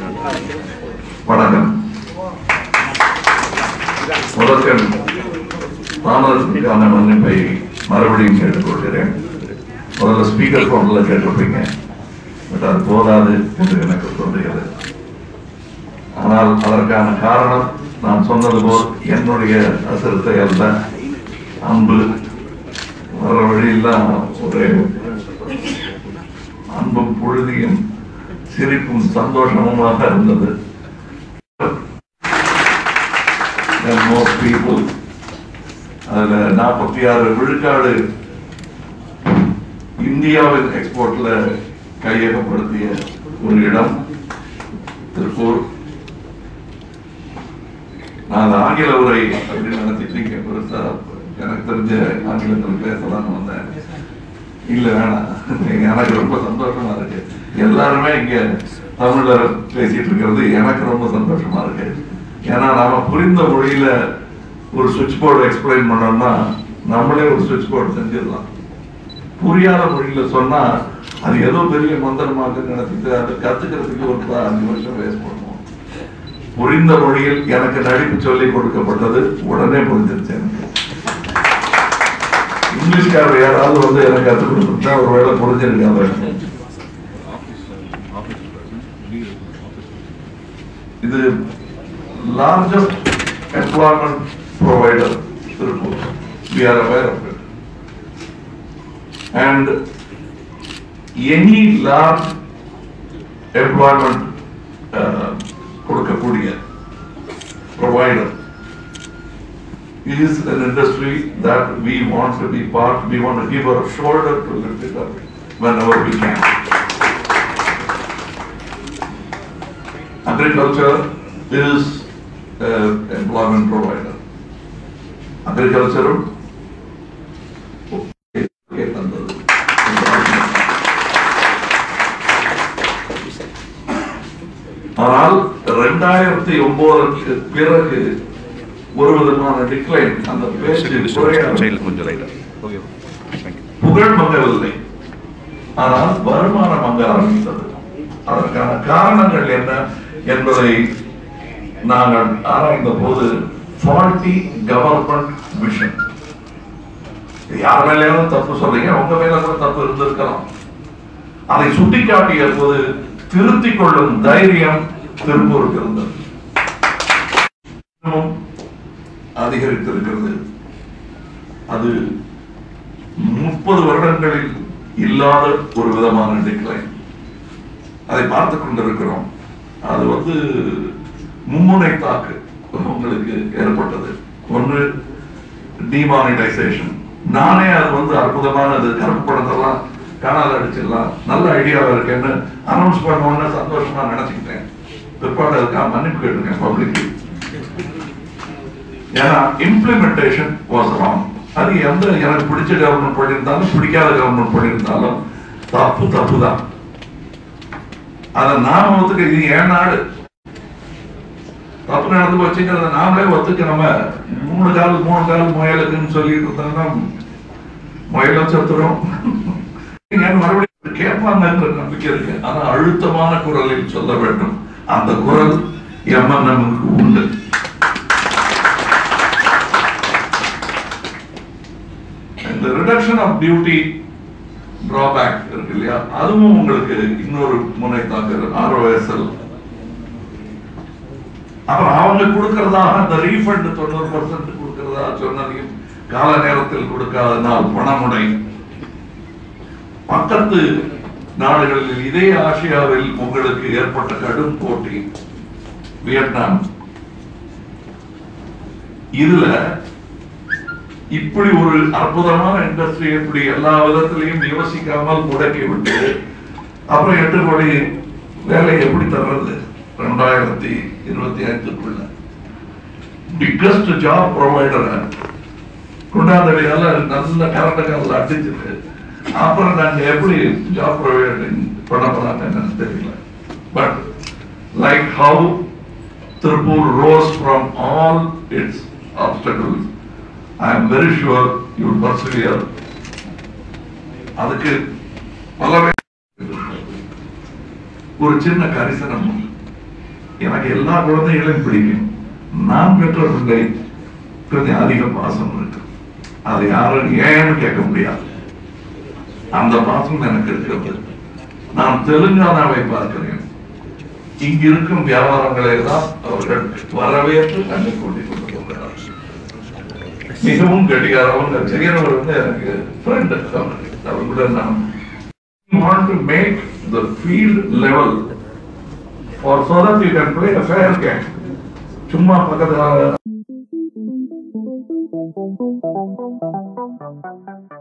வணக்கம் முதற்கண் தாமதத்துக்கான மன்னிப்பை மறுபடியும் கேட்டுக்கொள்கிறேன் முதல்ல ஸ்பீக்கர் போன்ல கேட்டிருப்பீங்க பட் அது போதாது என்று எனக்கு தோன்றுகிறது ஆனால் அதற்கான காரணம் நான் சொன்னது போல் என்னுடைய அசிரத்தை அல்ல அன்பு வர வழியெல்லாம் ஒரு அன்பும் பொழுதியும் சிரிப்பும் சந்தோஷமுமாக இருந்தது And most people அதுல நாற்பத்தி ஆறு விழுக்காடு இந்தியாவின் எக்ஸ்போர்ட்ல கையகப்படுத்திய ஒரு இடம் திருப்பூர் நான் அந்த ஆங்கில உரை அப்படின்னு நினைச்சிட்டு பெருசா எனக்கு தெரிஞ்ச ஆங்கிலத்தில் பேசலாம்னு வந்தேன் இல்ல வேணாம் எனக்கு ரொம்ப சந்தோஷமா இருக்கு எல்லாருமே இங்க தமிழ்ல பேசிட்டு இருக்கிறது எனக்கு ரொம்ப சந்தோஷமா இருக்கு ஏன்னா நாம புரிந்த மொழியில ஒரு சுவிட்ச் போர்டு எக்ஸ்பிளைன் பண்ணோம்னா நம்மளே ஒரு சுவிட்ச் போர்டு செஞ்சிடலாம் புரியாத மொழியில சொன்னா அது ஏதோ பெரிய மந்திரமாக நினைச்சிட்டு அதை கத்துக்கிறதுக்கு ஒரு ப- அஞ்சு வருஷம் வேஸ்ட் பண்ணுவோம் புரிந்த மொழியில் எனக்கு நடிப்பு சொல்லிக் கொடுக்கப்பட்டது உடனே புரிஞ்சிருச்சு எனக்கு இங்கிலீஷ்காரர் யாராவது வந்து எனக்கு கற்றுக் கொடுத்துட்டா ஒரு வேலை புரிஞ்சிருக்காங்க இது largest employment provider Tiruppur we are aware of it and any large employment கொடுக்கக்கூடிய provider is an industry that we want to be part, we want to give our shoulder to lift it up whenever we can. Agriculture is an employment provider. Agriculture ஆனால் ரெண்டாயிரத்தி ஒன்பதுக்கு பிறகு ஒரு விதமான decline அந்த பேச்சு குறையாது சைடில் கொஞ்சம் ரைட்டா ஓகே தேங்க்யூ புகழ் மங்கவில்லை ஆனால் வருமானம் மங்க ஆரம்பித்தது அதற்கான காரணங்கள் என்ன என்பதை நாங்கள் ஆராய்ந்த போது ஃபால்ட்டி கவர்மெண்ட் விஷன் யார் மேலேயும் தப்பு சொல்றீங்க உங்க மேல கூட தப்பு இருந்திருக்கலாம் அதை சுட்டிக்காட்டிய போது திருத்திக் கொள்ளும் தைரியம் திருப்பூருக்கு இருந்தது இன்னமும் அதிகரித்திருக்கிறது அது முப்பது வருடங்களில் இல்லாத ஒரு விதமான டிக்ளைன் அதை பார்த்து கொண்டிருக்கிறோம் அது வந்து மும்முனை தாக்கு உங்களுக்கு ஏற்பட்டது ஒன்று டிமானிட்டைசேஷன் நானே அது வந்து அற்புதமானது கருப்பு படத்தெல்லாம் காணாத அடிச்சிடலாம் நல்ல ஐடியாவா இருக்கேன்னு அனௌன்ஸ் பண்ண உடனே சந்தோஷமா நினைச்சுக்கிட்டேன் பிற்பாடு அதுக்காக மன்னிப்பு கேட்டிருக்கேன் பப்ளிக் ஏன்னா இம்ப்ளிமெண்டேஷன் வாஸ் ராங் அது எந்த எனக்கு பிடிச்ச கவர்மெண்ட் பண்ணியிருந்தாலும் பிடிக்காத கவர்மெண்ட் பண்ணியிருந்தாலும் தப்பு தப்பு தான் அதை நாம ஒத்துக்க இது ஏன் நாடு தப்பு நடந்து போச்சுங்கிறத நாமளே ஒத்துக்க நம்ம மூணு கால் மூணு கால் முயலுக்குன்னு சொல்லிட்டு இருந்தோம்னா முயலும் செத்துரும் ஏன் மறுபடியும் கேட்பாங்கன்ற நம்பிக்கை இருக்கு ஆனா அழுத்தமான குரலில் சொல்ல வேண்டும் அந்த குரல் எம்என்எம்க்கு உண்டு இந்த ரிடக்ஷன் ஆஃப் டியூட்டி டிராபேக் இருக்கு இல்லையா அதுவும் உங்களுக்கு இன்னொரு முனை தாக்குது ஆர்ஓஎஸ்எல் அப்புறம் அவங்க கொடுக்கறதாக அந்த ரீஃபண்ட் தொண்ணூறு பர்சன்ட் கொடுக்கறதா சொன்னதையும் கால நேரத்தில் கொடுக்காதனால் பணமுடை பக்கத்து நாடுகளில் இதே ஆசியாவில் உங்களுக்கு ஏற்பட்ட கடும் போட்டி வியட்நாம் இதுல இப்படி ஒரு அற்புதமான இண்டஸ்ட்ரி இப்படி எல்லா விதத்திலையும் யோசிக்காமல் முடக்கி விட்டு அப்புறம் எட்டு கோடி வேலை எப்படி தர்றது ரெண்டாயிரத்தி இருபத்தி ஐந்துக்குள்ள பிக்கஸ்ட் ஜாப் ப்ரொவைடரை கொண்டாந்தவையால நல்ல கரண்ட காலில் அடிச்சிருக்கு அப்புறம் நாங்க எப்படி ஜாப் ப்ரொவைடிங் பண்ண போறாங்கன்னு தெரியல but like how Tiruppur rose from all its obstacles I am very sure you persevere அதுக்கு பல வே- ஒரு சின்ன கரிசனம் உண்டு. எனக்கு எல்லா குழந்தைகளையும் பிடிக்கும் நான் பெற்ற பிள்ளை கொஞ்சம் அதிக பாசம் இருக்கு அது யாரும் ஏன்னு கேட்க முடியாது அந்த பாசம் எனக்கு இருக்கிறது நான் தெலுங்கானாவை பார்க்கிறேன் இங்க இருக்கும் வியாபாரங்களை எல்லாம் அவர்கள் வரவேற்று கண்டு கொண்டு கொண்டு போகிறார்கள் மிகவும் கெட்டிக்காரவங்க செய்கிறவர் வந்து எனக்கு ஃப்ரெண்ட் அவர் கூட நான் want to make the field level for so that you can play a fair game சும்மா பக்கத்துல